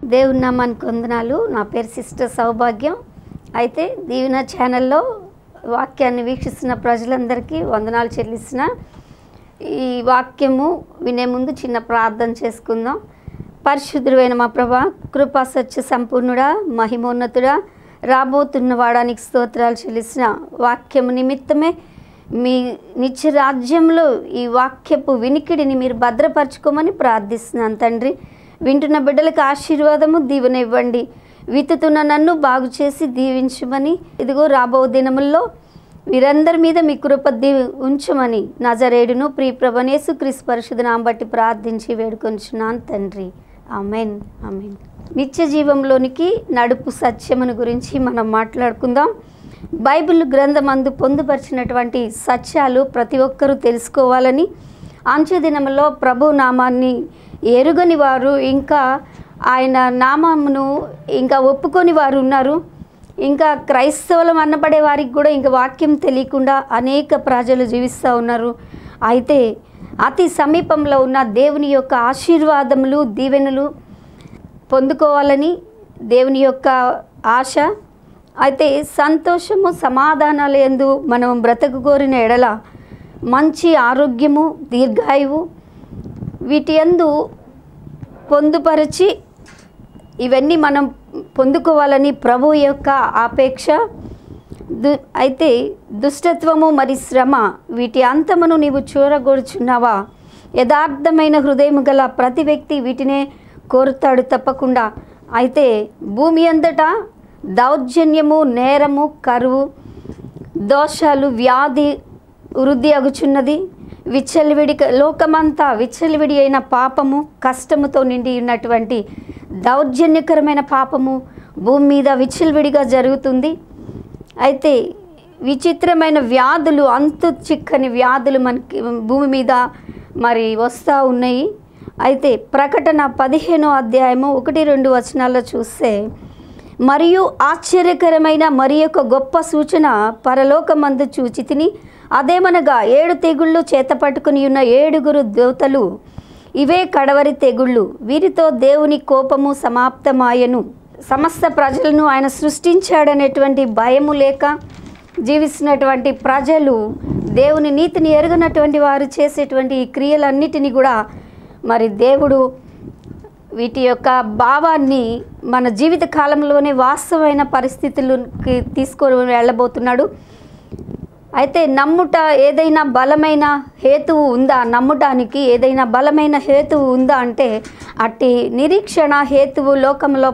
దేవుని నామానికి వందనాలు నా పేరు సిస్టర్ సౌభాగ్యం అయితే దీవెన ఛానల్లో వాక్యాన్ని వీక్షిస్తున్న ప్రజలందరికీ వందనాలు చెల్లిస్తున్న ఈ వాక్యము వినే ముందు చిన్న ప్రార్థన చేసుకుందాం పరిశుద్ధుడైన మా ప్రభా కృపా సత్య సంపూర్ణుడా మహిమోన్నతుడా రాబోతున్న వాడానికి స్తోత్రాలు చెల్లిసిన వాక్యము నిమిత్తమే మీ నిత్య రాజ్యంలో ఈ వాక్యపు వినికిడిని మీరు భద్రపరచుకోమని ప్రార్థిస్తున్నాను తండ్రి వింటున్న బిడ్డలకు ఆశీర్వాదము దీవెన ఇవ్వండి విత్తుతున్న నన్ను బాగు చేసి దీవించమని ఇదిగో రాబో దినముల్లో వీరందరి మీద మీ కృప దీవి ఉంచమని నజరేడును ప్రియప్రభనేసు క్రిస్ పరిశుధనాం బట్టి ప్రార్థించి వేడుకొంచున్నాను తండ్రి ఆమెన్ ఆమెన్ నిత్య జీవంలోనికి నడుపు సత్యమును గురించి మనం మాట్లాడుకుందాం బైబిల్ గ్రంథమందు పొందుపరిచినటువంటి సత్యాలు ప్రతి ఒక్కరూ తెలుసుకోవాలని అంచె దినములో ప్రభు నామాన్ని ఎరుగని వారు ఇంకా ఆయన నామమును ఇంకా ఒప్పుకొని వారు ఉన్నారు ఇంకా క్రైస్తవులం అన్నపడే వారికి కూడా ఇంకా వాక్యం తెలియకుండా అనేక ప్రజలు జీవిస్తూ ఉన్నారు అయితే అతి సమీపంలో ఉన్న దేవుని యొక్క ఆశీర్వాదములు దీవెనలు పొందుకోవాలని దేవుని యొక్క ఆశ అయితే సంతోషము సమాధానాలు ఎందు మనం బ్రతకు కోరిన ఎడల మంచి ఆరోగ్యము దీర్ఘాయువు వీటి యందు పొందుపరిచి ఇవన్నీ మనం పొందుకోవాలని ప్రభు యొక్క ఆపేక్ష దు అయితే దుష్టత్వము మరి శ్రమ వీటి అంతమును నీవు చూరగొడుచున్నావా యథార్థమైన హృదయం గల ప్రతి వ్యక్తి వీటినే కోరుతాడు తప్పకుండా అయితే భూమి అంతటా దౌర్జన్యము నేరము కరువు దోషాలు వ్యాధి వృద్ధి అగుచున్నది విచ్చలవిడి లోకమంతా విచ్చలవిడి అయిన పాపము కష్టముతో నిండి ఉన్నటువంటి దౌర్జన్యకరమైన పాపము భూమి మీద విచ్చలవిడిగా జరుగుతుంది అయితే విచిత్రమైన వ్యాధులు అంతు చిక్కని వ్యాధులు మనకి భూమి మీద మరి వస్తూ ఉన్నాయి అయితే ప్రకటన పదిహేనో అధ్యాయము ఒకటి రెండు వచనాల్లో చూస్తే మరియు ఆశ్చర్యకరమైన మరి యొక్క గొప్ప సూచన పరలోకమందు చూచి తిని అదేమనగా ఏడు తెగుళ్ళు చేత పట్టుకుని ఉన్న ఏడుగురు దేవతలు ఇవే కడవరి తెగుళ్ళు వీరితో దేవుని కోపము సమాప్తమాయను సమస్త ప్రజలను ఆయన సృష్టించాడనేటువంటి భయము లేక జీవిస్తున్నటువంటి ప్రజలు దేవుని నీతిని ఎరుగనటువంటి వారు చేసేటువంటి ఈ క్రియలన్నిటినీ కూడా మరి దేవుడు వీటి యొక్క భావాన్ని మన జీవిత కాలంలోనే వాస్తవమైన పరిస్థితులకి తీసుకొని వెళ్ళబోతున్నాడు అయితే నమ్ముట ఏదైనా బలమైన హేతువు ఉందా నమ్మటానికి ఏదైనా బలమైన హేతువు ఉందా అంటే అట్టి నిరీక్షణ హేతువు లోకంలో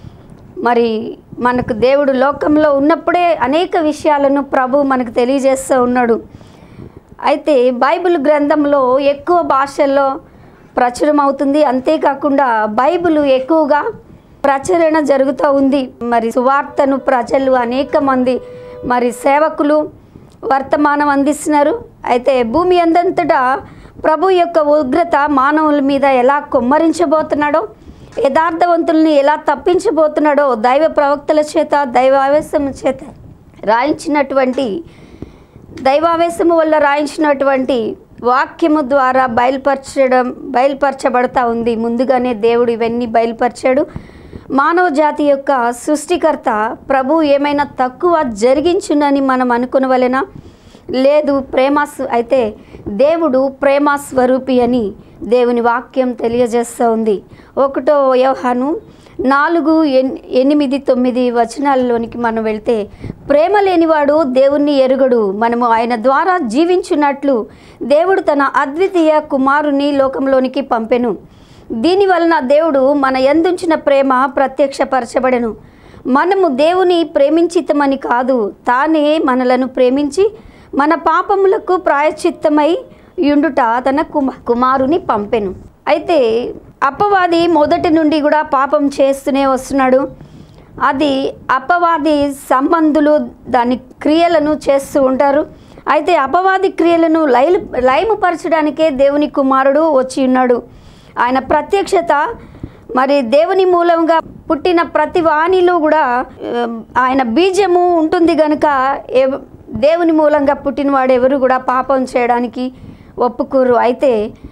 మరి మనకు దేవుడు లోకంలో ఉన్నప్పుడే అనేక విషయాలను ప్రభు మనకు తెలియజేస్తూ ఉన్నాడు అయితే బైబిల్ గ్రంథంలో ఎక్కువ భాషల్లో ప్రచురం అవుతుంది అంతేకాకుండా బైబిల్ ఎక్కువగా ప్రచురణ జరుగుతూ ఉంది మరి సువార్తను ప్రజలు అనేక మంది మరి సేవకులు వర్తమానం అందిస్తున్నారు అయితే భూమి అందంతటా ప్రభు యొక్క ఉగ్రత మానవుల మీద ఎలా కుమ్మరించబోతున్నాడో యథార్థవంతుల్ని ఎలా తప్పించబోతున్నాడో దైవ ప్రవక్తల చేత దైవావేశం చేత రాయించినటువంటి దైవావేశము వల్ల రాయించినటువంటి వాక్యము ద్వారా బయలుపరచడం బయలుపరచబడతా ఉంది ముందుగానే దేవుడు ఇవన్నీ బయలుపరిచాడు మానవ జాతి యొక్క సృష్టికర్త ప్రభు ఏమైనా తక్కువ జరిగించునని మనం అనుకునవలెనా లేదు ప్రేమ అయితే దేవుడు ప్రేమ స్వరూపి అని దేవుని వాక్యం తెలియజేస్తూ ఉంది ఒకటో వ్యవహాను నాలుగు ఎన్ ఎనిమిది తొమ్మిది వచనాలలోనికి మనం వెళ్తే ప్రేమ లేనివాడు దేవుణ్ణి ఎరుగడు మనము ఆయన ద్వారా జీవించున్నట్లు దేవుడు తన అద్వితీయ కుమారుని లోకంలోనికి పంపెను దీని వలన దేవుడు మన ఎందుంచిన ప్రేమ ప్రత్యక్షపరచబడెను మనము దేవుని ప్రేమించితమని కాదు తానే మనలను ప్రేమించి మన పాపములకు ప్రాయశ్చిత్తమై యుండుట తన కుమ కుమారుని పంపెను అయితే అపవాది మొదటి నుండి కూడా పాపం చేస్తూనే వస్తున్నాడు అది అపవాది సంబంధులు దాని క్రియలను చేస్తూ ఉంటారు అయితే అపవాది క్రియలను లైలు లయముపరచడానికే దేవుని కుమారుడు వచ్చి ఉన్నాడు ఆయన ప్రత్యక్షత మరి దేవుని మూలంగా పుట్టిన ప్రతి వాణిలో కూడా ఆ, ఆయన బీజము ఉంటుంది కనుక ఎవ- దేవుని మూలంగా పుట్టినవాడు ఎవరు కూడా పాపం చేయడానికి ఒప్పుకోరు అయితే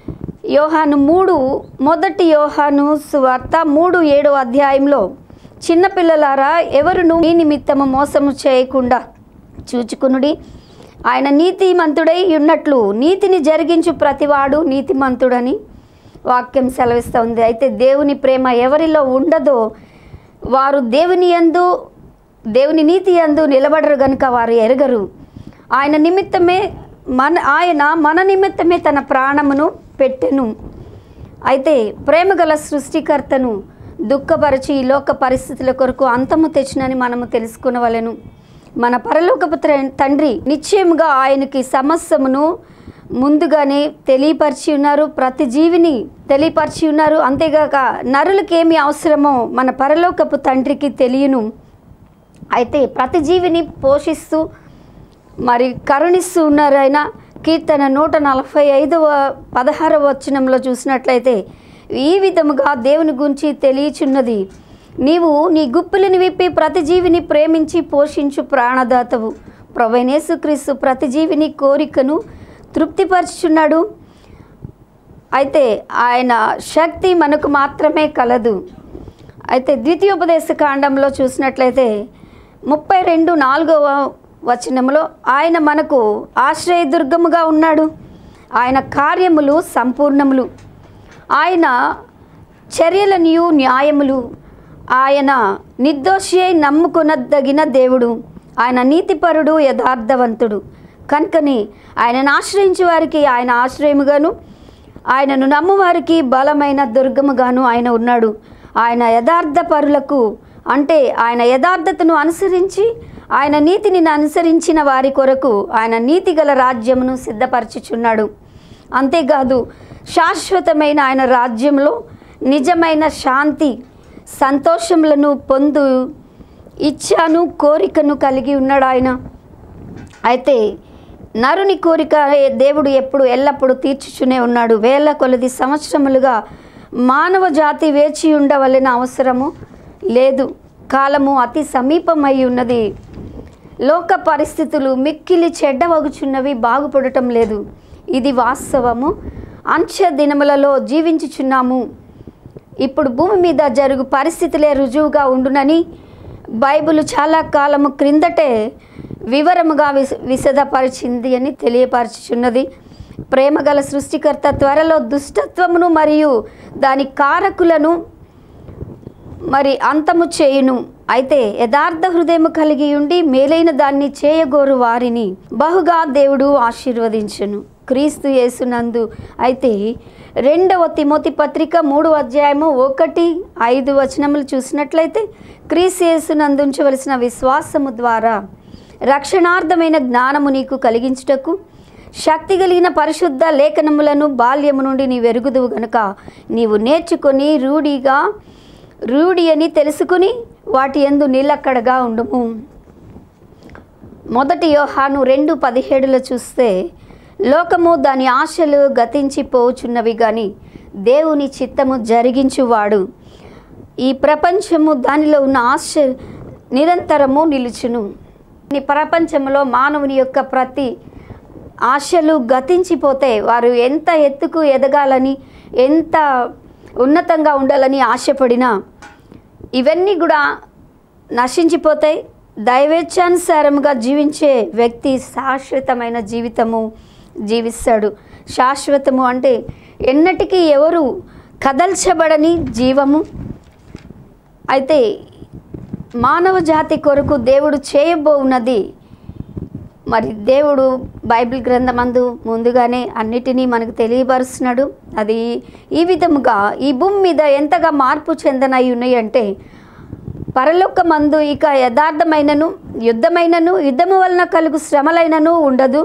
యోహాను మూడు మొదటి యోహాను సువార్త మూడు ఏడో అధ్యాయంలో చిన్నపిల్లలారా ఎవరును మీ నిమిత్తము మోసము చేయకుండా చూచుకునుడి ఆయన నీతిమంతుడై ఉన్నట్లు నీతిని జరిగించు ప్రతివాడు నీతిమంతుడని వాక్యం సెలవిస్తుంది అయితే దేవుని ప్రేమ ఎవరిలో ఉండదో వారు దేవుని యందు దేవుని నీతి యందు నిలబడరు గనుక వారు ఎరగరు ఆయన నిమిత్తమే మన ఆయన మన నిమిత్తమే తన ప్రాణమును పెట్టెను అయితే ప్రేమగల సృష్టికర్తను దుఃఖపరిచి ఈ లోక పరిస్థితుల కొరకు అంతము తెచ్చినని మనము తెలుసుకునవలెను మన పరలోకపు త్ర- తండ్రి నిశ్చయముగా ఆయనకి సమస్యమును ముందుగానే తెలియపరిచి ఉన్నారు ప్రతి జీవిని తెలియపరిచి ఉన్నారు అంతేగాక నరులకి ఏమి అవసరమో మన పరలోకపు తండ్రికి తెలియను అయితే ప్రతి జీవిని పోషిస్తూ మరి కరుణిస్తూ ఉన్నారు ఆయన కీర్తన నూట నలభై ఐదవ పదహారవ వచనంలో చూసినట్లయితే ఈ విధముగా దేవుని గురించి తెలియచున్నది నీవు నీ గుప్పిలిని విప్పి ప్రతి జీవిని ప్రేమించి పోషించు ప్రాణదాతవు ప్రవైనేసుక్రీస్తు ప్రతి జీవిని కోరికను తృప్తిపరుచుచున్నాడు అయితే ఆయన శక్తి మనకు మాత్రమే కలదు అయితే ద్వితీయోపదేశ కాండంలో చూసినట్లయితే ముప్పై రెండు నాలుగవ వచనంలో ఆయన మనకు ఆశ్రయదుర్గముగా ఉన్నాడు ఆయన కార్యములు సంపూర్ణములు ఆయన చర్యలనియు న్యాయములు ఆయన నిర్దోషి అయి నమ్ముకొనదగిన దేవుడు ఆయన నీతిపరుడు యథార్థవంతుడు కనుకని ఆయనను ఆశ్రయించే వారికి ఆయన ఆశ్రయముగాను ఆయనను నమ్మువారికి బలమైన దుర్గముగాను ఆయన ఉన్నాడు ఆయన యథార్థ పరులకు అంటే ఆయన యథార్థతను అనుసరించి ఆయన నీతిని అనుసరించిన వారి కొరకు ఆయన నీతిగల రాజ్యమును సిద్ధపరచుచున్నాడు అంతేకాదు శాశ్వతమైన ఆయన రాజ్యంలో నిజమైన శాంతి సంతోషములను పొందు ఇచ్చాను కోరికను కలిగి ఉన్నాడు ఆయన అయితే నరుని కోరిక దేవుడు ఎప్పుడు ఎల్లప్పుడూ తీర్చుచునే ఉన్నాడు వేల కొలది సంవత్సరములుగా మానవ జాతి వేచి ఉండవలన అవసరము లేదు కాలము అతి సమీపమై ఉన్నది లోక పరిస్థితులు మిక్కిలి చెడ్డవగుచున్నవి బాగుపడటం లేదు ఇది వాస్తవము అంచె దినములలో జీవించుచున్నాము ఇప్పుడు భూమి మీద జరుగు పరిస్థితులే రుజువుగా ఉండునని బైబిల్ చాలా కాలము క్రిందటే వివరముగా విశ విశదపరిచింది అని తెలియపరచుచున్నది ప్రేమగల సృష్టికర్త త్వరలో దుష్టత్వమును మరియు దాని కారకులను మరి అంతము చేయును అయితే యథార్థ హృదయము కలిగి ఉండి మేలైన దాన్ని చేయగోరు వారిని బహుగా దేవుడు ఆశీర్వదించును క్రీస్తు యేసునందు అయితే రెండవ తిమోతి పత్రిక మూడు అధ్యాయము ఒకటి ఐదు వచనములు చూసినట్లయితే క్రీస్తు యేసునందు ఉంచవలసిన విశ్వాసము ద్వారా రక్షణార్థమైన జ్ఞానము నీకు కలిగించుటకు శక్తి కలిగిన పరిశుద్ధ లేఖనములను బాల్యము నుండి నీ వెరుగుదువు గనుక నీవు నేర్చుకొని రూఢిగా రూఢి అని తెలుసుకుని వాటి ఎందు నిలక్కడగా ఉండుము మొదటి యోహాను రెండు పదిహేడులో చూస్తే లోకము దాని ఆశలు గతించిపోచున్నవి కానీ దేవుని చిత్తము జరిగించువాడు ఈ ప్రపంచము దానిలో ఉన్న ఆశ నిరంతరము నిలుచును ఈ ప్రపంచంలో మానవుని యొక్క ప్రతి ఆశలు గతించిపోతే వారు ఎంత ఎత్తుకు ఎదగాలని ఎంత ఉన్నతంగా ఉండాలని ఆశపడినా ఇవన్నీ కూడా నశించిపోతాయి దైవేచ్ఛానుసారముగా జీవించే వ్యక్తి శాశ్వతమైన జీవితము జీవిస్తాడు శాశ్వతము అంటే ఎన్నటికీ ఎవరు కదల్చబడని జీవము అయితే మానవ జాతి కొరకు దేవుడు చేయబోవున్నది మరి దేవుడు బైబిల్ గ్రంథమందు ముందుగానే అన్నిటినీ మనకు తెలియపరుస్తున్నాడు అది ఈ విధముగా ఈ భూమి మీద ఎంతగా మార్పు చెందనై ఉన్నాయి అంటే పరలోకమందు ఇక యథార్థమైనను యుద్ధమైనను యుద్ధము వలన కలుగు శ్రమలైనను ఉండదు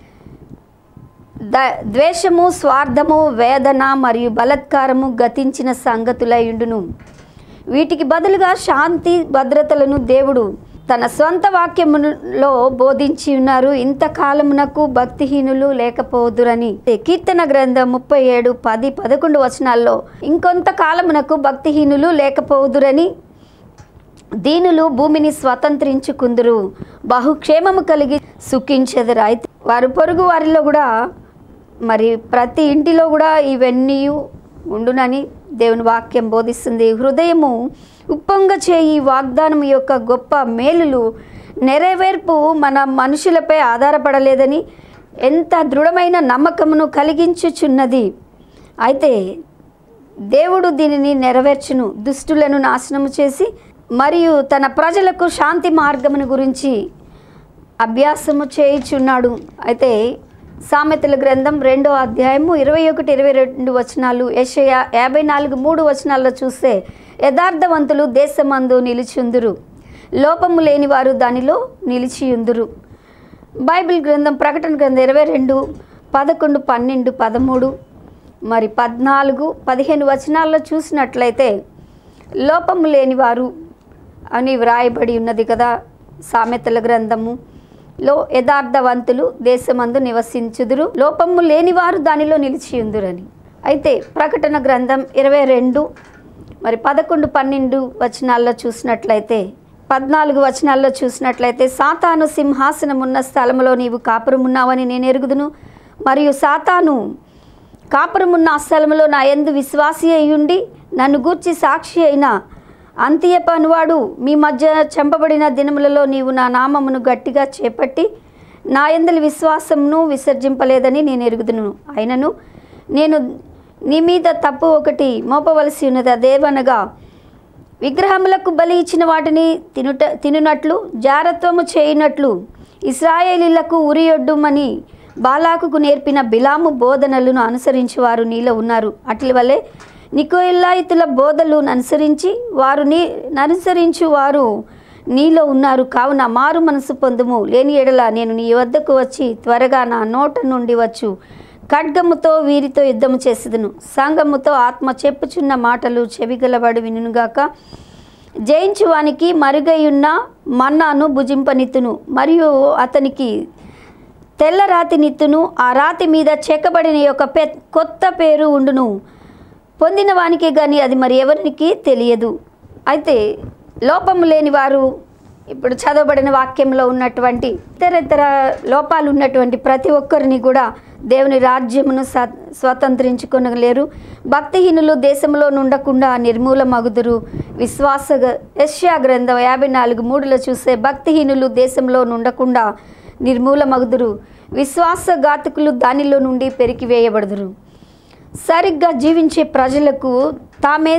ద ద్వేషము స్వార్థము వేదన మరియు బలత్కారము గతించిన సంగతులయుండును వీటికి బదులుగా శాంతి భద్రతలను దేవుడు తన స్వంత వాక్యములో బోధించి ఉన్నారు ఇంతకాలమునకు భక్తిహీనులు లేకపోదురని కీర్తన గ్రంథం ముప్పై ఏడు పది పదకొండు వచనాల్లో ఇంకొంత కాలమునకు భక్తిహీనులు లేకపోదురని దీనులు భూమిని స్వతంత్రించుకుందురు బహుక్షేమము కలిగి సుఖించెదరు అయితే వారు పొరుగు వారిలో కూడా మరి ప్రతి ఇంటిలో కూడా ఇవన్నీ ఉండునని దేవుని వాక్యం బోధిస్తుంది హృదయము ఉప్పొంగ చేయి వాగ్దానం యొక్క గొప్ప మేలులు నెరవేర్పు మన మనుషులపై ఆధారపడలేదని ఎంత దృఢమైన నమ్మకమును కలిగించుచున్నది అయితే దేవుడు దీనిని నెరవేర్చును దుష్టులను నాశనము చేసి మరియు తన ప్రజలకు శాంతి మార్గమును గురించి అభ్యాసము చేయుచున్నాడు అయితే సామెతల గ్రంథం రెండో అధ్యాయము ఇరవై ఒకటి ఇరవై రెండు వచనాలు యెషయా యాభై నాలుగు మూడు వచనాల్లో చూస్తే యథార్థవంతులు దేశమందు నిలిచిందురు లోపము లేని వారు దానిలో నిలిచియుందురు బైబిల్ గ్రంథం ప్రకటన గ్రంథం ఇరవై రెండు పదకొండు పన్నెండు పదమూడు మరి పద్నాలుగు పదిహేను వచనాల్లో చూసినట్లయితే లోపము లేని వారు అని వ్రాయబడి ఉన్నది కదా సామెతల గ్రంథము లో యథార్థవంతులు దేశమందు నివసించుదురు లోపము లేనివారు దానిలో నిలిచియుందురని అయితే ప్రకటన గ్రంథం ఇరవై రెండు మరి పదకొండు పన్నెండు వచనాల్లో చూసినట్లయితే పద్నాలుగు వచనాల్లో చూసినట్లయితే సాతాను సింహాసనం ఉన్న స్థలంలో నీవు కాపురమున్నావని నేను ఎరుగుదును మరియు సాతాను కాపురమున్న ఆ స్థలంలో నా ఎందు విశ్వాసి అయ్యుండి నన్ను గూర్చి సాక్షి అయిన అంత్యపు అనువాడు మీ మధ్య చంపబడిన దినములలో నీవు నా నామమును గట్టిగా చేపట్టి నా ఎందలి విశ్వాసమును విసర్జింపలేదని నేను ఎరుగుదును అయినను నేను నీ మీద తప్పు ఒకటి మోపవలసి ఉన్నది అదేవనగా విగ్రహములకు బలి ఇచ్చిన వాటిని తినుట తినునట్లు జారత్వము చేయునట్లు ఇస్రాయేలీలకు ఉరియొడ్డుమని బాలాకుకు నేర్పిన బిలాము బోధనలను అనుసరించి వారు నీలో ఉన్నారు అట్ల వలె నికోయిల్లాయితుల బోధలు అనుసరించి వారు నీ అనుసరించు వారు నీలో ఉన్నారు కావున మారు మనసు పొందుము లేని ఎడల నేను నీ వద్దకు వచ్చి త్వరగా నా నోట నుండి వచ్చు ఖడ్గముతో వీరితో యుద్ధము చేసేదను సంగముతో ఆత్మ చెప్పుచున్న మాటలు చెవిగలవాడు వినుగాక జయించువానికి మరుగైయున్న మన్నాను భుజింపనిత్తును మరియు అతనికి తెల్ల రాతి నిత్తును ఆ రాతి మీద చెక్కబడిన యొక్క పె కొత్త పేరు ఉండును పొందిన వానికి కానీ అది మరి ఎవరికి తెలియదు అయితే లోపము లేని వారు ఇప్పుడు చదవబడిన వాక్యంలో ఉన్నటువంటి ఇతర ఇతర లోపాలు ఉన్నటువంటి ప్రతి ఒక్కరిని కూడా దేవుని రాజ్యమును స స్వతంత్రించుకొనలేరు భక్తిహీనులు దేశంలో నుండకుండా నిర్మూలమగుదురు విశ్వాస యశ్యా గ్రంథం యాభై నాలుగు మూడులో చూస్తే భక్తిహీనులు దేశంలో నుండకుండా నిర్మూలమగుదురు విశ్వాసఘాతకులు దానిలో నుండి పెరికివేయబడుదురు సరిగ్గా జీవించే ప్రజలకు తామే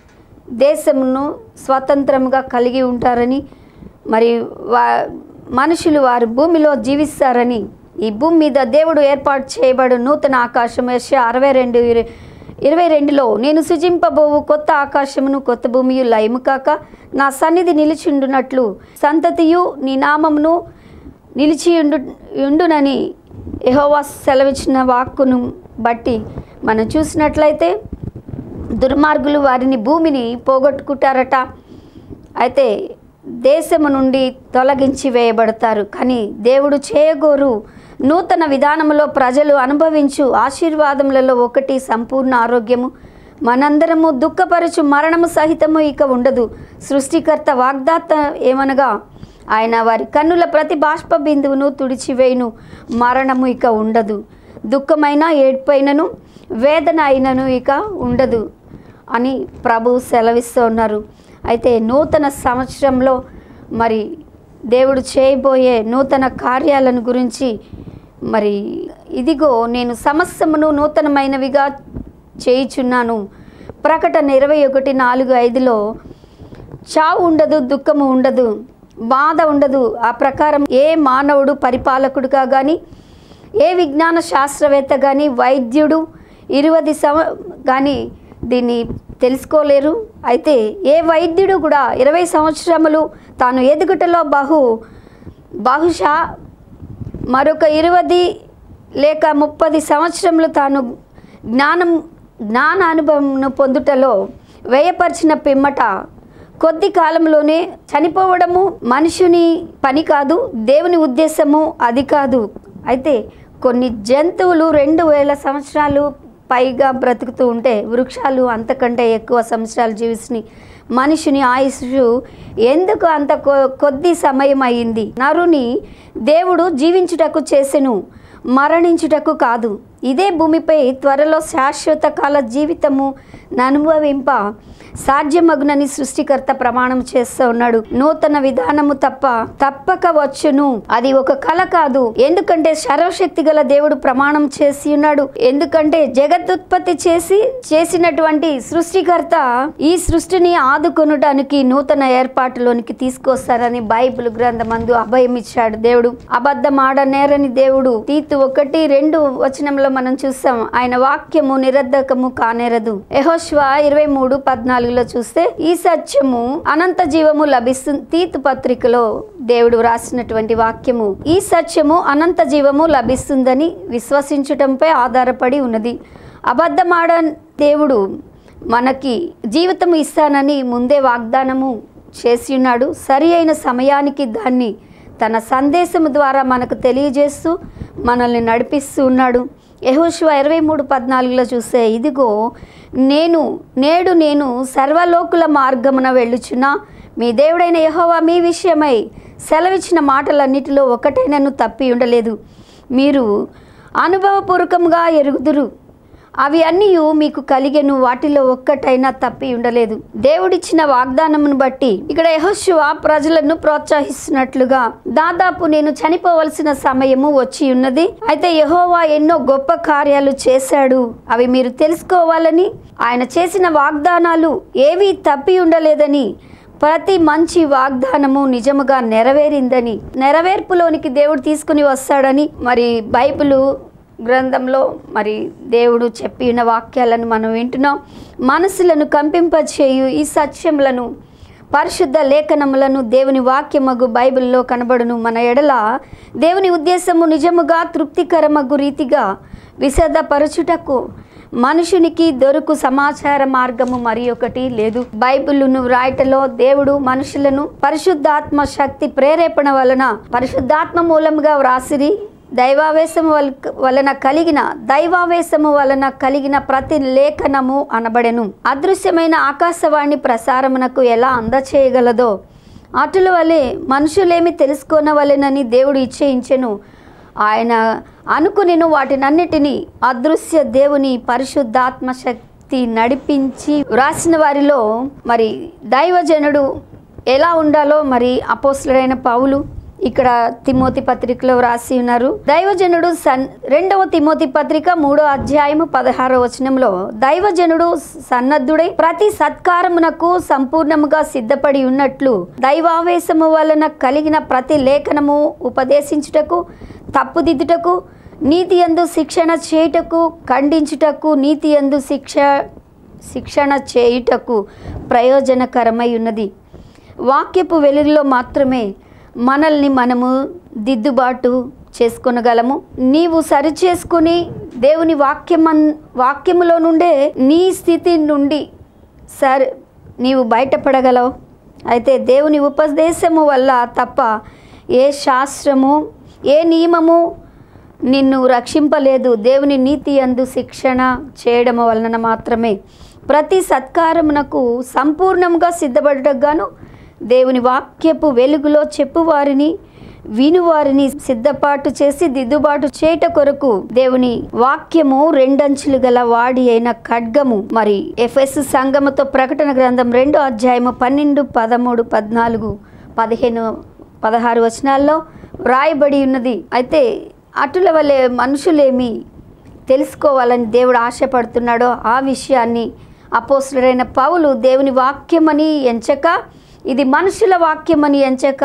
దేశమును స్వతంత్రంగా కలిగి ఉంటారని మరి వా మనుషులు వారు భూమిలో జీవిస్తారని ఈ భూమి మీద దేవుడు ఏర్పాటు చేయబడు నూతన ఆకాశం యశ అరవై రెండు ఇర- ఇరవై రెండులో నేను సృజింపబోవు కొత్త ఆకాశమును కొత్త భూమియు లయము కాక నా సన్నిధి నిలిచిండునట్లు సంతతియు నీ నామమును నిలిచి ఉండు ఉండునని యెహోవా సెలవిచ్చిన వాక్కును బట్టి మనం చూసినట్లయితే దుర్మార్గులు వారిని భూమిని పోగొట్టుకుంటారట అయితే దేశము నుండి తొలగించి వేయబడతారు కానీ దేవుడు చేయగోరు నూతన విధానంలో ప్రజలు అనుభవించు ఆశీర్వాదములలో ఒకటి సంపూర్ణ ఆరోగ్యము మనందరము దుఃఖపరచు మరణము సహితము ఇక ఉండదు సృష్టికర్త వాగ్దాత ఏమనగా ఆయన వారి కన్నుల ప్రతి బాష్ప బిందువును తుడిచివేయును మరణము ఇక ఉండదు దుఃఖమైన ఏడ్పైనను వేదన అయినను ఇక ఉండదు అని ప్రభు సెలవిస్తూ ఉన్నారు అయితే నూతన సంవత్సరంలో మరి దేవుడు చేయబోయే నూతన కార్యాలను గురించి మరి ఇదిగో నేను సమస్తమును నూతనమైనవిగా చేయుచున్నాను ప్రకటన ఇరవై ఒకటి నాలుగు ఐదులో చావు ఉండదు దుఃఖము ఉండదు బాధ ఉండదు ఆ ప్రకారం ఏ మానవుడు పరిపాలకుడుగా కానీ ఏ విజ్ఞాన శాస్త్రవేత్త కానీ వైద్యుడు ఇరువది సమ కానీ దీన్ని తెలుసుకోలేరు అయితే ఏ వైద్యుడు కూడా ఇరవై సంవత్సరములు తాను ఎదుగుటలో బహు బహుశా మరొక ఇరవది లేక ముప్పది సంవత్సరములు తాను జ్ఞానం జ్ఞాన అనుభవంను పొందుటలో వ్యయపరిచిన పిమ్మట కొద్ది కాలంలోనే చనిపోవడము మనుషుని పని కాదు దేవుని ఉద్దేశము అది కాదు అయితే కొన్ని జంతువులు రెండు వేల సంవత్సరాలు పైగా బ్రతుకుతూ ఉంటే వృక్షాలు అంతకంటే ఎక్కువ సంవత్సరాలు జీవిస్తున్నాయి మనిషిని ఆయుష్ ఎందుకు అంత కొ- కొద్ది సమయం అయింది నరుని దేవుడు జీవించుటకు చేసెను మరణించుటకు కాదు ఇదే భూమిపై త్వరలో శాశ్వత కాల జీవితము అనుభవింప సాధ్యమగునని సృష్టికర్త ప్రమాణం చేస్తూ ఉన్నాడు నూతన విధానము తప్ప తప్పక వచ్చును అది ఒక కళ కాదు ఎందుకంటే సర్వశక్తి గల దేవుడు ప్రమాణం చేసి ఉన్నాడు ఎందుకంటే జగదుత్పత్తి చేసి చేసినటువంటి సృష్టికర్త ఈ సృష్టిని ఆదుకొనడానికి నూతన ఏర్పాటులోనికి తీసుకొస్తారని బైబిల్ గ్రంథమందు అభయం ఇచ్చాడు దేవుడు అబద్ధం ఆడనేరని దేవుడు తీతు ఒకటి రెండు వచనంలో మనం చూస్తాం ఆయన వాక్యము నిరర్ధకము కానేరదు యెహోషువ ఇరవై మూడు పద్నాలుగులో చూస్తే ఈ సత్యము అనంత జీవము లభిస్తుంది తీతు పత్రికలో దేవుడు రాసినటువంటి వాక్యము ఈ సత్యము అనంత జీవము లభిస్తుందని విశ్వసించటంపై ఆధారపడి ఉన్నది అబద్ధమాడ దేవుడు మనకి జీవితం ఇస్తానని ముందే వాగ్దానము చేసి ఉన్నాడు సరి అయిన సమయానికి దాన్ని తన సందేశం ద్వారా మనకు తెలియజేస్తూ మనల్ని నడిపిస్తూ ఉన్నాడు యహోశివ ఇరవై మూడు పద్నాలుగులో చూస్తే ఇదిగో నేను నేడు నేను సర్వలోకుల మార్గమున వెళ్ళుచున్నా మీ దేవుడైన యెహోవా మీ విషయమై సెలవిచ్చిన మాటలన్నిటిలో ఒకటైనను తప్పి ఉండలేదు మీరు అనుభవపూర్వకంగా ఎరుగుదురు అవి అన్నీ మీకు కలిగెను వాటిలో ఒక్కటైనా తప్పి ఉండలేదు దేవుడిచ్చిన వాగ్దానమును బట్టి ఇక్కడ యహోశివ ప్రజలను ప్రోత్సహిస్తున్నట్లుగా దాదాపు నేను చనిపోవలసిన సమయము వచ్చి ఉన్నది అయితే యహోవా ఎన్నో గొప్ప కార్యాలు చేశాడు అవి మీరు తెలుసుకోవాలని ఆయన చేసిన వాగ్దానాలు ఏవీ తప్పి ఉండలేదని ప్రతి మంచి వాగ్దానము నిజముగా నెరవేరిందని నెరవేర్పులోనికి దేవుడు తీసుకుని వస్తాడని మరి బైబిలు గ్రంథంలో మరి దేవుడు చెప్పిన వాక్యాలను మనం వింటున్నాం మనసులను కంపింపచేయు ఈ సత్యములను పరిశుద్ధ లేఖనములను దేవుని వాక్యమగు బైబిల్లో కనబడును మన ఎడల దేవుని ఉద్దేశము నిజముగా తృప్తికరమగు రీతిగా విశదపరచుటకు మనుషునికి దొరుకు సమాచార మార్గము మరి ఒకటి లేదు బైబిల్ను వ్రాయటలో దేవుడు మనుషులను పరిశుద్ధాత్మ శక్తి ప్రేరేపణ వలన పరిశుద్ధాత్మ మూలముగా వ్రాసిరి దైవావేశము వల్ వలన కలిగిన దైవావేశము వలన కలిగిన ప్రతి లేఖనము అనబడెను అదృశ్యమైన ఆకాశవాణి ప్రసారమునకు ఎలా అందచేయగలదో అటుల వలె మనుషులేమి తెలుసుకోనవలెనని దేవుడు ఇచ్చేయించెను ఆయన అనుకునేను వాటినన్నిటినీ అదృశ్య దేవుని పరిశుద్ధాత్మ శక్తి నడిపించి వ్రాసిన వారిలో మరి దైవజనుడు ఎలా ఉండాలో మరి అపోస్తుడైన పౌలు ఇక్కడ తిమోతి పత్రికలో వ్రాసి ఉన్నారు దైవజనుడు సన్ రెండవ తిమోతి పత్రిక మూడో అధ్యాయము పదహారో వచనంలో దైవజనుడు సన్నద్ధుడై ప్రతి సత్కారమునకు సంపూర్ణముగా సిద్ధపడి ఉన్నట్లు దైవావేశము వలన కలిగిన ప్రతి లేఖనము ఉపదేశించుటకు తప్పుదిద్దుటకు నీతి యందు శిక్షణ చేయుటకు ఖండించుటకు నీతి యందు శిక్ష శిక్షణ చేయుటకు ప్రయోజనకరమై ఉన్నది వాక్యపు వెలుగులో మాత్రమే మనల్ని మనము దిద్దుబాటు చేసుకొనగలము నీవు సరిచేసుకుని దేవుని వాక్యమన్ వాక్యములో నుండే నీ స్థితి నుండి సరి నీవు బయటపడగలవు అయితే దేవుని ఉపదేశము వల్ల తప్ప ఏ శాస్త్రము ఏ నియమము నిన్ను రక్షింపలేదు దేవుని నీతి అందు శిక్షణ చేయడం వలన మాత్రమే ప్రతి సత్కారమునకు సంపూర్ణంగా సిద్ధపడటకు గాను దేవుని వాక్యపు వెలుగులో చెప్పువారిని వినువారిని సిద్ధపాటు చేసి దిద్దుబాటు చేయట కొరకు దేవుని వాక్యము రెండంచులు గల వాడి అయిన ఖడ్గము మరి ఎఫ్ఎస్ సంగముతో ప్రకటన గ్రంథం రెండో అధ్యాయము పన్నెండు పదమూడు పద్నాలుగు పదిహేను పదహారు వచనాల్లో వ్రాయబడి ఉన్నది అయితే అటుల వలె మనుషులేమి తెలుసుకోవాలని దేవుడు ఆశపడుతున్నాడో ఆ విషయాన్ని అపోస్తుడైన పౌలు దేవుని వాక్యమని ఎంచక ఇది మనుషుల వాక్యమని ఎంచక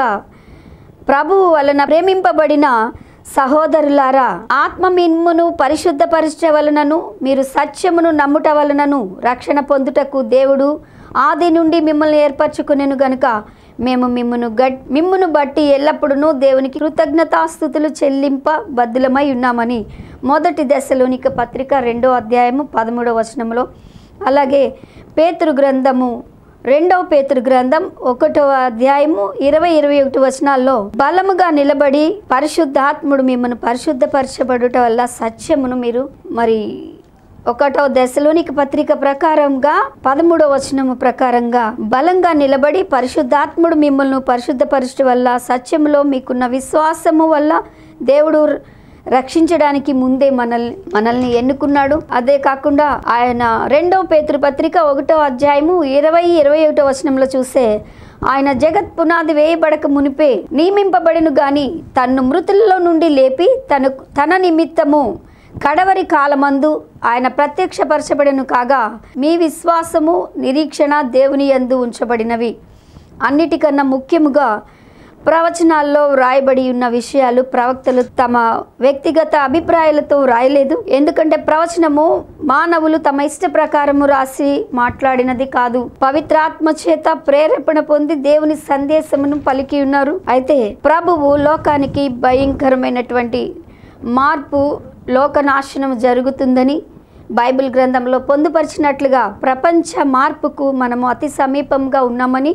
ప్రభువు వలన ప్రేమింపబడిన సహోదరులారా ఆత్మ మిమ్మును పరిశుద్ధపరచ వలనను మీరు సత్యమును నమ్ముట వలనను రక్షణ పొందుటకు దేవుడు ఆది నుండి మిమ్మల్ని ఏర్పరచుకునేను గనుక మేము మిమ్మును గట్ మిమ్మును బట్టి ఎల్లప్పుడూ దేవునికి కృతజ్ఞతాస్థుతులు చెల్లింప బద్దులమై ఉన్నామని మొదటి దశలోనిక పత్రిక రెండో అధ్యాయము పదమూడవ వచనంలో అలాగే పేతురు గ్రంథము రెండవ పేతురు గ్రంథం ఒకటవ అధ్యాయము ఇరవై ఇరవై ఒకటి వచనాల్లో బలముగా నిలబడి పరిశుద్ధాత్ముడు మిమ్మల్ని పరిశుద్ధపరచబడుట వల్ల సత్యమును మీరు మరి ఒకటో దశలోనికి పత్రిక ప్రకారంగా పదమూడవ వచనము ప్రకారంగా బలంగా నిలబడి పరిశుద్ధాత్ముడు మిమ్మల్ని పరిశుద్ధపరచడం వల్ల సత్యములో మీకున్న విశ్వాసము వల్ల దేవుడు రక్షించడానికి ముందే మనల్ని మనల్ని ఎన్నుకున్నాడు అదే కాకుండా ఆయన రెండో పేతృ పత్రిక ఒకటో అధ్యాయము ఇరవై ఇరవై ఒకటో వచనంలో చూస్తే ఆయన జగత్ పునాది వేయబడక మునిపే నియమింపబడిను గాని తన్ను మృతుల్లో నుండి లేపి తన తన నిమిత్తము కడవరి కాలమందు ఆయన ప్రత్యక్షపరచబడను కాగా మీ విశ్వాసము నిరీక్షణ దేవుని యందు ఉంచబడినవి అన్నిటికన్నా ముఖ్యముగా ప్రవచనాల్లో వ్రాయబడి ఉన్న విషయాలు ప్రవక్తలు తమ వ్యక్తిగత అభిప్రాయాలతో వ్రాయలేదు ఎందుకంటే ప్రవచనము మానవులు తమ ఇష్ట ప్రకారము రాసి మాట్లాడినది కాదు పవిత్రాత్మ చేత ప్రేరేపణ పొంది దేవుని సందేశమును పలికి ఉన్నారు అయితే ప్రభువు లోకానికి భయంకరమైనటువంటి మార్పు లోకనాశనం జరుగుతుందని బైబిల్ గ్రంథంలో పొందుపరిచినట్లుగా ప్రపంచ మార్పుకు మనము అతి సమీపంగా ఉన్నామని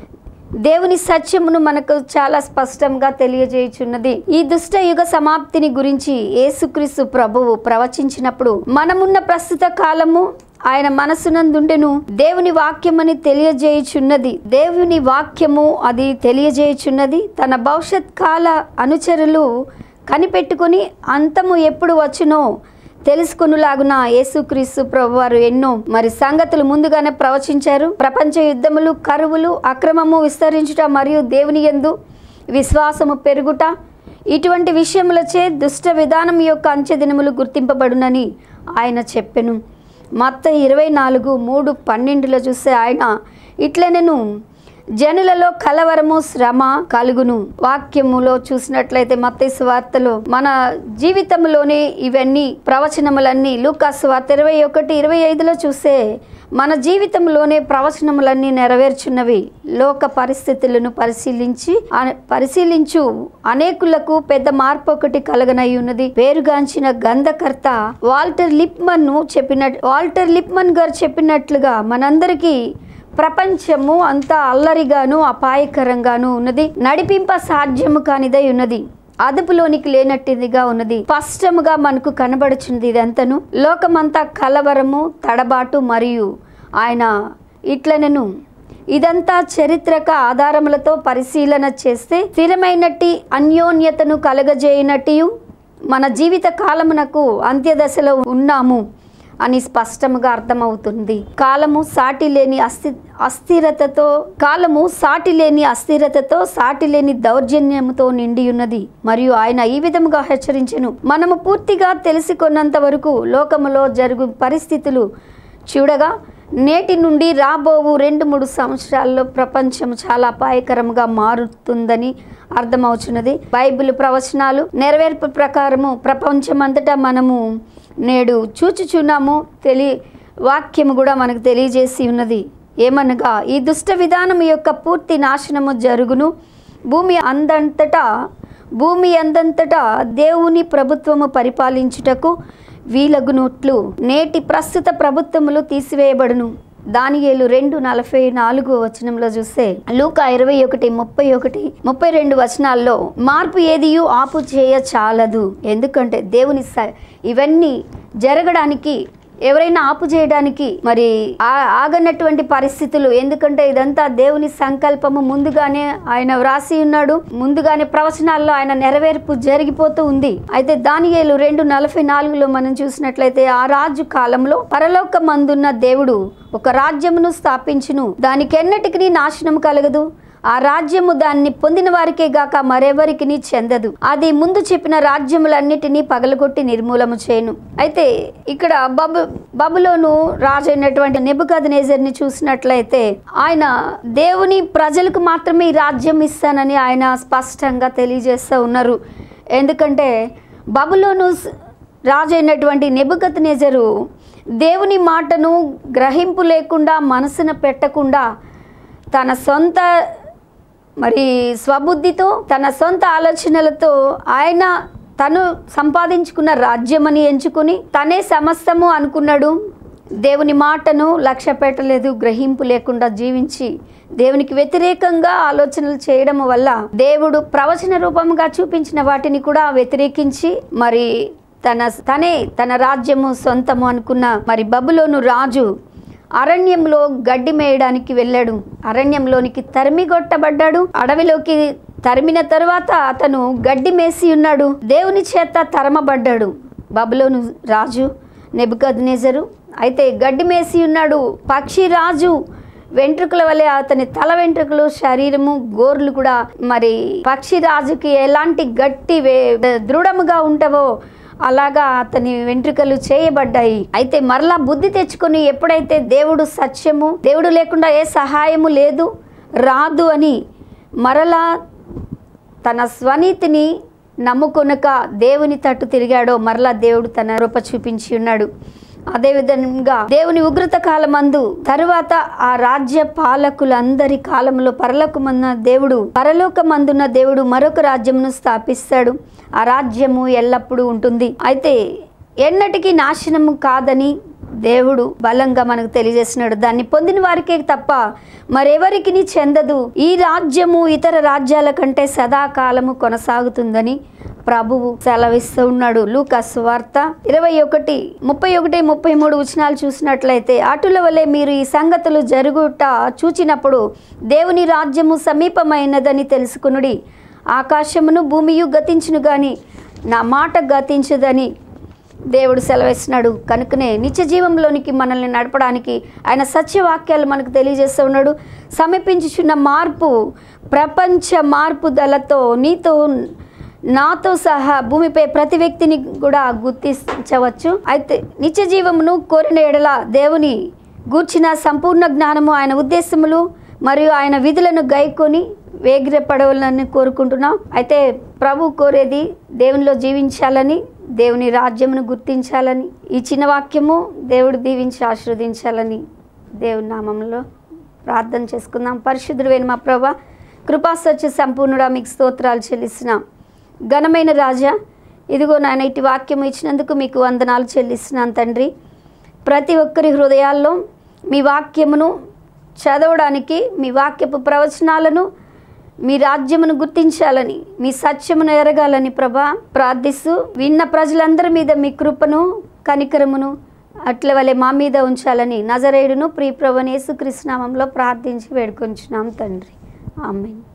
దేవుని సత్యమును మనకు చాలా స్పష్టంగా తెలియజేయుచున్నది ఈ దుష్ట యుగ సమాప్తిని గురించి యేసుక్రీస్తు ప్రభువు ప్రవచించినప్పుడు మనమున్న ప్రస్తుత కాలము ఆయన మనసునందుండెను దేవుని వాక్యమని తెలియజేయుచున్నది దేవుని వాక్యము అది తెలియజేయుచున్నది తన భవిష్యత్ కాల అనుచరులు కనిపెట్టుకొని అంతము ఎప్పుడు వచ్చునో తెలుసుకునులాగున యేసుక్రీస్తు ప్రభు వారు ఎన్నో మరి సంగతులు ముందుగానే ప్రవచించారు ప్రపంచ యుద్ధములు కరువులు అక్రమము విస్తరించుట మరియు దేవుని యందు విశ్వాసము పెరుగుట ఇటువంటి విషయములచే దుష్ట విధానం యొక్క అంచె దినములు గుర్తింపబడునని ఆయన చెప్పెను మత్త ఇరవై నాలుగు మూడు పన్నెండులో చూస్తే ఆయన ఇట్లనెను జనులలో కలవరము శ్రమ కలుగును వాక్యములో చూసినట్లయితే మత్తయి వార్తలో మన జీవితంలోనే ఇవన్నీ ప్రవచనములన్నీ లూకాసు వార్త ఇరవై ఒకటి ఇరవై ఐదులో చూస్తే మన జీవితంలోనే ప్రవచనములన్నీ నెరవేర్చున్నవి లోక పరిస్థితులను పరిశీలించి అన- పరిశీలించు అనేకులకు పెద్ద మార్పు ఒకటి కలగనై ఉన్నది పేరుగాంచిన గంధకర్త వాల్టర్ లిప్మన్ చెప్పిన వాల్టర్ లిప్మన్ గారు చెప్పినట్లుగా మనందరికీ ప్రపంచము అంతా అల్లరిగాను అపాయకరంగాను ఉన్నది నడిపింప సాధ్యము కానిదై ఉన్నది అదుపులోనికి లేనట్టిదిగా ఉన్నది స్పష్టముగా మనకు కనబడుచుంది ఇదంతను లోకమంతా కలవరము తడబాటు మరియు ఆయన ఇట్లనెను ఇదంతా చరిత్రక ఆధారములతో పరిశీలన చేస్తే స్థిరమైనట్టి అన్యోన్యతను కలగజేయనట్టు మన జీవిత కాలమునకు అంత్యదశలో ఉన్నాము అని స్పష్టంగా అర్థమవుతుంది కాలము సాటి లేని అస్థి అస్థిరతతో కాలము సాటి లేని అస్థిరతతో సాటి లేని దౌర్జన్యముతో నిండి ఉన్నది మరియు ఆయన ఈ విధముగా హెచ్చరించెను మనము పూర్తిగా తెలుసుకున్నంత వరకు లోకములో జరుగు పరిస్థితులు చూడగా నేటి నుండి రాబోవు రెండు మూడు సంవత్సరాల్లో ప్రపంచం చాలా అపాయకరంగా మారుతుందని అర్థమవుతున్నది బైబిల్ ప్రవచనాలు నెరవేర్పు ప్రకారము ప్రపంచమంతటా మనము నేడు చూచుచున్నాము తెలి వాక్యము కూడా మనకు తెలియజేసి ఉన్నది ఏమనగా ఈ దుష్ట విధానం యొక్క పూర్తి నాశనము జరుగును భూమి అందంతటా భూమి అందంతటా దేవుని ప్రభుత్వము పరిపాలించుటకు వీలగునట్లు నేటి ప్రస్తుత ప్రభుత్వములు తీసివేయబడును దానియేలు రెండు నలభై నాలుగు వచనంలో చూస్తే లూకా ఇరవై ఒకటి ముప్పై ఒకటి ముప్పై రెండు వచనాల్లో మార్పు ఏదియు ఆపు చేయ చాలదు ఎందుకంటే దేవుని స- ఇవన్నీ జరగడానికి ఎవరైనా ఆపు చేయడానికి మరి ఆ- ఆగనటువంటి పరిస్థితులు ఎందుకంటే ఇదంతా దేవుని సంకల్పము ముందుగానే ఆయన వ్రాసి ఉన్నాడు ముందుగానే ప్రవచనాల్లో ఆయన నెరవేర్పు జరిగిపోతూ ఉంది అయితే దానియేలు రెండు నలభై నాలుగులో మనం చూసినట్లయితే ఆ రాజు కాలంలో పరలోక మందున్న దేవుడు ఒక రాజ్యమును స్థాపించును దానికెన్నటికి నాశనం కలగదు ఆ రాజ్యము దాన్ని పొందిన వారికే గాక మరెవరికి చెందదు అది ముందు చెప్పిన రాజ్యములన్నిటినీ పగలగొట్టి నిర్మూలము చేయను అయితే ఇక్కడ బబు బబులోను రాజు అయినటువంటి నెబుకద్నేజర్ని చూసినట్లయితే ఆయన దేవుని ప్రజలకు మాత్రమే ఈ రాజ్యం ఇస్తానని ఆయన స్పష్టంగా తెలియజేస్తూ ఉన్నారు ఎందుకంటే బబులోను స్- రాజు అయినటువంటి నెబుకత్ నెజరు దేవుని మాటను గ్రహింపు లేకుండా మనసున పెట్టకుండా తన సొంత మరి స్వబుద్ధితో తన సొంత ఆలోచనలతో ఆయన తను సంపాదించుకున్న రాజ్యమని ఎంచుకుని తనే సమస్తము అనుకున్నాడు దేవుని మాటను లక్ష్య పెట్టలేదు గ్రహింపు లేకుండా జీవించి దేవునికి వ్యతిరేకంగా ఆలోచనలు చేయడం వల్ల దేవుడు ప్రవచన రూపంగా చూపించిన వాటిని కూడా వ్యతిరేకించి మరి తన తనే తన రాజ్యము సొంతము అనుకున్న మరి బబులోను రాజు అరణ్యంలో గడ్డి మేయడానికి వెళ్ళాడు అరణ్యంలోనికి తరిమిగొట్టబడ్డాడు అడవిలోకి తరిమిన తరువాత అతను గడ్డి మేసి ఉన్నాడు దేవుని చేత తరమబడ్డాడు బబులోను రాజు నెబుకద్నెజరు అయితే గడ్డి మేసి ఉన్నాడు పక్షి రాజు వెంట్రుకల వలె అతని తల వెంట్రుకలు శరీరము గోర్లు కూడా మరి పక్షి రాజుకి ఎలాంటి గట్టి వే- దృఢముగా ఉంటావో అలాగా అతని వెంట్రుకలు చేయబడ్డాయి అయితే మరలా బుద్ధి తెచ్చుకొని ఎప్పుడైతే దేవుడు సత్యము దేవుడు లేకుండా ఏ సహాయము లేదు రాదు అని మరలా తన స్వనీతిని నమ్ముకొనక దేవుని తట్టు తిరిగాడో మరలా దేవుడు తన రూప చూపించి ఉన్నాడు అదేవిధంగా దేవుని ఉగ్రత కాలమందు తరువాత ఆ రాజ్య పాలకులందరి కాలంలో పరలోకమన్న దేవుడు పరలోకమందున్న దేవుడు మరొక రాజ్యమును స్థాపిస్తాడు ఆ రాజ్యము ఎల్లప్పుడూ ఉంటుంది అయితే ఎన్నటికీ నాశనము కాదని దేవుడు బలంగా మనకు తెలియజేస్తున్నాడు దాన్ని పొందిన వారికే తప్ప మరెవరికి చెందదు ఈ రాజ్యము ఇతర రాజ్యాల కంటే సదాకాలము కొనసాగుతుందని ప్రభువు సెలవిస్తూ ఉన్నాడు లూకాస్ వార్త ఇరవై ఒకటి ముప్పై ఒకటి ముప్పై మూడు వచనాలు చూసినట్లయితే అటుల వలె మీరు ఈ సంగతులు జరుగుట చూచినప్పుడు దేవుని రాజ్యము సమీపమైనదని తెలుసుకునుడి ఆకాశమును భూమియు గతించును గాని నా మాట గతించదని దేవుడు సెలవిస్తున్నాడు కనుకనే నిత్య జీవంలోనికి మనల్ని నడపడానికి ఆయన సత్యవాక్యాలు మనకు తెలియజేస్తూ ఉన్నాడు సమీపించుచున్న మార్పు ప్రపంచ మార్పుదలతో నీతో నాతో సహా భూమిపై ప్రతి వ్యక్తిని కూడా గుర్తించవచ్చు అయితే నిత్య జీవమును కోరిన ఎడల దేవుని గూర్చిన సంపూర్ణ జ్ఞానము ఆయన ఉద్దేశములు మరియు ఆయన విధులను గైకొని వేగిరపడవాలని కోరుకుంటున్నాం అయితే ప్రభు కోరేది దేవునిలో జీవించాలని దేవుని రాజ్యమును గుర్తించాలని ఈ చిన్న వాక్యము దేవుడు దీవించి ఆశీర్వదించాలని దేవుని నామంలో ప్రార్థన చేసుకుందాం పరిశుద్ధుడైన మా ప్రభా కృపాసత్య సంపూర్ణుడా మీకు స్తోత్రాలు చెల్లిస్తున్నాం ఘనమైన రాజా ఇదిగో నాయన ఇటు వాక్యం ఇచ్చినందుకు మీకు వందనాలు చెల్లిస్తున్నాను తండ్రి ప్రతి ఒక్కరి హృదయాల్లో మీ వాక్యమును చదవడానికి మీ వాక్యపు ప్రవచనాలను మీ రాజ్యమును గుర్తించాలని మీ సత్యమును ఎరగాలని ప్రభా ప్రార్థిస్తూ విన్న ప్రజలందరి మీద మీ కృపను కనికరమును అట్ల వలె మా మీద ఉంచాలని నజరేయుడును ప్రియప్రభనేసు కృష్ణామంలో ప్రార్థించి వేడుకొంచున్నాం తండ్రి ఆమెన్